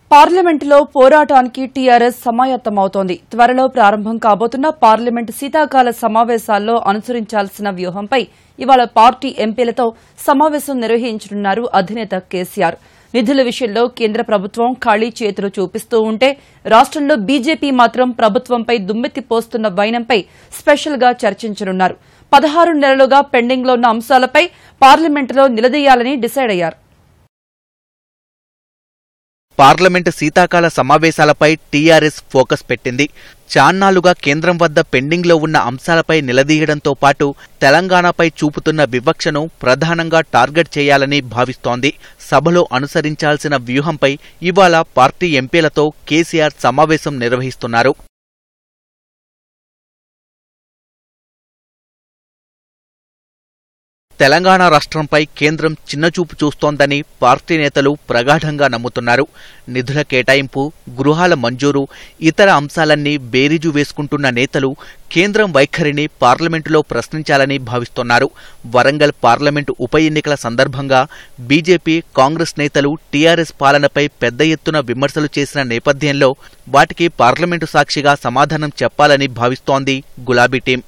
పార్లమెంటులో పోరాటానికి టీఆర్ఎస్ సమాయత్తమవుతోంది త్వరలో ప్రారంభం కాబోతున్న పార్లమెంటు శీతాకాల సమావేశాల్లో అనుసరించాల్సిన వ్యూహంపై ఇవాళ పార్టీ ఎంపీలతో సమావేశం నిర్వహించనున్నారు అధినేత కేసీఆర్ నిధుల విషయంలో కేంద్ర ప్రభుత్వం ఖాళీ చేతులు చూపిస్తూ ఉంటే రాష్ట్రంలో బీజేపీ మాత్రం ప్రభుత్వంపై దుమ్మెత్తి పోస్తున్న వైనంపై స్పెషల్గా చర్చించనున్నారు పదహారు నెలలుగా పెండింగ్లో ఉన్న అంశాలపై పార్లమెంటులో నిలదీయాలని డిసైడ్ అయ్యారు పార్లమెంటు శీతాకాల సమావేశాలపై టీఆర్ఎస్ ఫోకస్ పెట్టింది చాన్నాళ్లుగా కేంద్రం వద్ద పెండింగ్లో ఉన్న అంశాలపై నిలదీయడంతో పాటు తెలంగాణపై చూపుతున్న వివక్షను ప్రధానంగా టార్గెట్ చేయాలని భావిస్తోంది సభలో అనుసరించాల్సిన వ్యూహంపై ఇవాళ పార్టీ ఎంపీలతో కేసీఆర్ సమావేశం నిర్వహిస్తున్నారు తెలంగాణ రాష్ట్రంపై కేంద్రం చిన్నచూపు చూస్తోందని పార్టీ నేతలు ప్రగాఢంగా నమ్ముతున్నారు నిధుల కేటాయింపు గృహాల మంజూరు ఇతర అంశాలన్నీ బేరీజు వేసుకుంటున్న నేతలు కేంద్రం వైఖరిని పార్లమెంటులో ప్రశ్నించాలని భావిస్తున్నారు వరంగల్ పార్లమెంటు ఉప ఎన్నికల సందర్భంగా బీజేపీ కాంగ్రెస్ నేతలు టీఆర్ఎస్ పాలనపై పెద్ద ఎత్తున విమర్శలు చేసిన నేపథ్యంలో వాటికి పార్లమెంటు సాక్షిగా సమాధానం చెప్పాలని భావిస్తోంది గులాబీ టీం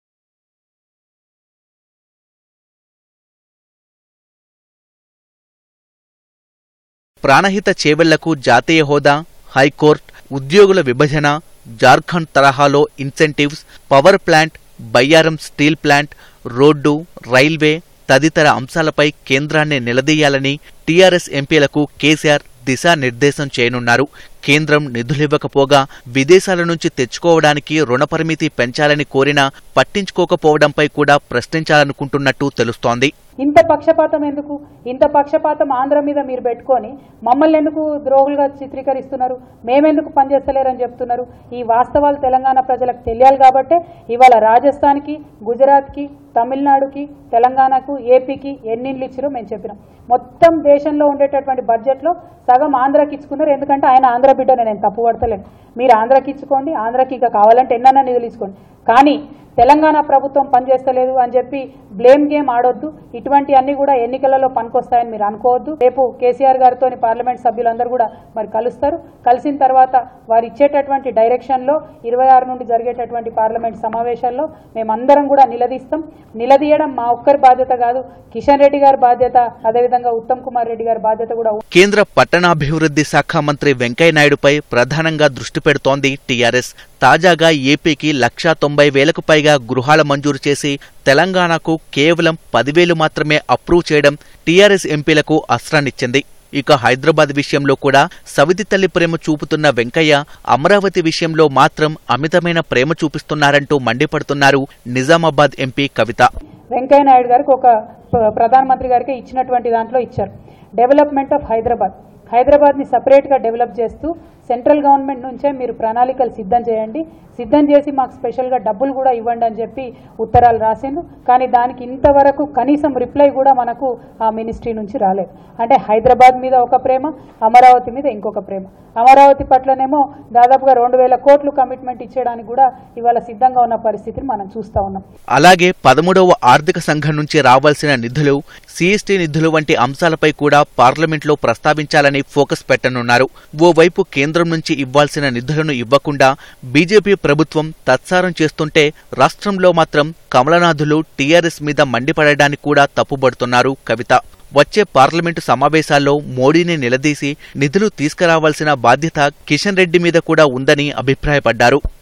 ప్రాణహిత చేవెళ్లకు జాతీయ హోదా హైకోర్టు ఉద్యోగుల విభజన జార్ఖండ్ తరహాలో incentives power plant Bayyaram steel plant road railway తదితర అంశాలపై కేంద్రాన్ని నిలదీయాలని టీఆర్ఎస్ ఎంపీలకు కేసీఆర్ దిశానిర్దేశం చేయనున్నారు కేంద్రం నిధులివ్వకపోగా విదేశాల నుంచి తెచ్చుకోవడానికి రుణ పరిమితి పెంచాలని కోరినా పట్టించుకోకపోవడంపై కూడా ప్రశ్నించాలనుకుంటున్నట్టు తెలుస్తోంది ఇంత పక్షపాతం ఎందుకు ఇంత పక్షపాతం ఆంధ్ర మీద మీరు పెట్టుకొని మమ్మల్ని ఎందుకు ద్రోహులుగా చిత్రీకరిస్తున్నారు మేమెందుకు పనిచేస్తలేరని చెప్తున్నారు ఈ వాస్తవాలు తెలంగాణ ప్రజలకు తెలియాలి కాబట్టే ఇవాళ రాజస్థాన్కి గుజరాత్కి తమిళనాడుకి తెలంగాణకు ఏపీకి ఎన్నిండ్లు ఇచ్చారో మేము చెప్పినాం మొత్తం దేశంలో ఉండేటటువంటి బడ్జెట్లో సగం ఆంధ్రాకి ఇచ్చుకున్నారు ఎందుకంటే ఆయన ఆంధ్ర బిడ్డనే నేను తప్పు పడతలేను మీరు ఆంధ్రాకి ఇచ్చుకోండి ఆంధ్రాకి ఇక కావాలంటే ఎన్నన్నా నిధులు ఇచ్చుకోండి కానీ తెలంగాణ ప్రభుత్వం పనిచేస్తలేదు అని చెప్పి బ్లేమ్ గేమ్ ఆడొద్దు ఇటువంటి అన్ని కూడా ఎన్నికలలో పనికొస్తాయని మీరు అనుకోవద్దు రేపు కేసీఆర్ గారితో పార్లమెంట్ సభ్యులందరూ కూడా మరి కలుస్తారు కలిసిన తర్వాత వారు ఇచ్చేటటువంటి డైరెక్షన్లో ఇరవై ఆరు నుండి జరిగేటటువంటి పార్లమెంట్ సమావేశాల్లో మేమందరం కూడా నిలదీస్తాం నిలదీయడం మా ఒక్కరి బాధ్యత కాదు కిషన్ రెడ్డి గారి బాధ్యత అదేవిధంగా ఉత్తమ్ కుమార్ రెడ్డి గారి బాధ్యత కూడా కేంద్ర పట్టణాభివృద్ధి శాఖ మంత్రి వెంకయ్యనాయుడుపై ప్రధానంగా దృష్టి పెడుతోంది టీఆర్ఎస్ తాజాగా ఏపీకి లక్షా తొంభై వేలకు పైగా గృహాల మంజూరు చేసి తెలంగాణకు కేవలం పదివేలు మాత్రమే అప్రూవ్ చేయడం టీఆర్ఎస్ ఎంపీలకు అస్త్రాన్నిచ్చింది ఇక హైదరాబాద్ విషయంలో కూడా సవితి తల్లి ప్రేమ చూపుతున్న వెంకయ్య అమరావతి విషయంలో మాత్రం అమితమైన ప్రేమ చూపిస్తున్నారంటూ మండిపడుతున్నారు నిజామాబాద్ ఎంపీ కవిత వెంకయ్య నాయుడు గారికి ఒక ప్ర- ప్రధానమంత్రి గారికి ఇచ్చినటువంటి దాంట్లో ఇచ్చారు డెవలప్మెంట్ ఆఫ్ హైదరాబాద్ హైదరాబాద్ని సపరేట్గా డెవలప్ చేస్తూ సెంట్రల్ గవర్నమెంట్ నుంచే మీరు ప్రణాళికలు సిద్ధం చేయండి సిద్ధం చేసి మాకు స్పెషల్గా డబ్బులు కూడా ఇవ్వండి అని చెప్పి ఉత్తరాలు రాసిండు కానీ దానికి ఇంతవరకు కనీసం రిప్లై కూడా మనకు ఆ మినిస్ట్రీ నుంచి రాలేదు అంటే హైదరాబాద్ మీద ఒక ప్రేమ అమరావతి మీద ఇంకొక ప్రేమ అమరావతి పట్లనేమో దాదాపుగా రెండు వేల కోట్లు కమిట్మెంట్ ఇచ్చేయడానికి కూడా ఇవాళ సిద్ధంగా ఉన్న పరిస్థితిని మనం చూస్తా ఉన్నాం అలాగే పదమూడవ ఆర్థిక సంఘం నుంచి రావాల్సిన నిధులు సిఎస్టీ నిధులు వంటి అంశాలపై కూడా పార్లమెంట్లో ప్రస్తావించాలని ఫోకస్ పెట్టనున్నారు ఓవైపు కేంద్రం నుంచి ఇవ్వాల్సిన నిధులను ఇవ్వకుండా బీజేపీ ప్రభుత్వం తత్సారం చేస్తుంటే రాష్ట్రంలో మాత్రం కమలనాథులు టీఆర్ఎస్ మీద మండిపడడానికి కూడా తప్పుబడుతున్నారు కవిత వచ్చే పార్లమెంటు సమావేశాల్లో మోడీని నిలదీసి నిధులు తీసుకురావాల్సిన బాధ్యత కిషన్ రెడ్డి మీద కూడా ఉందని అభిప్రాయపడ్డారు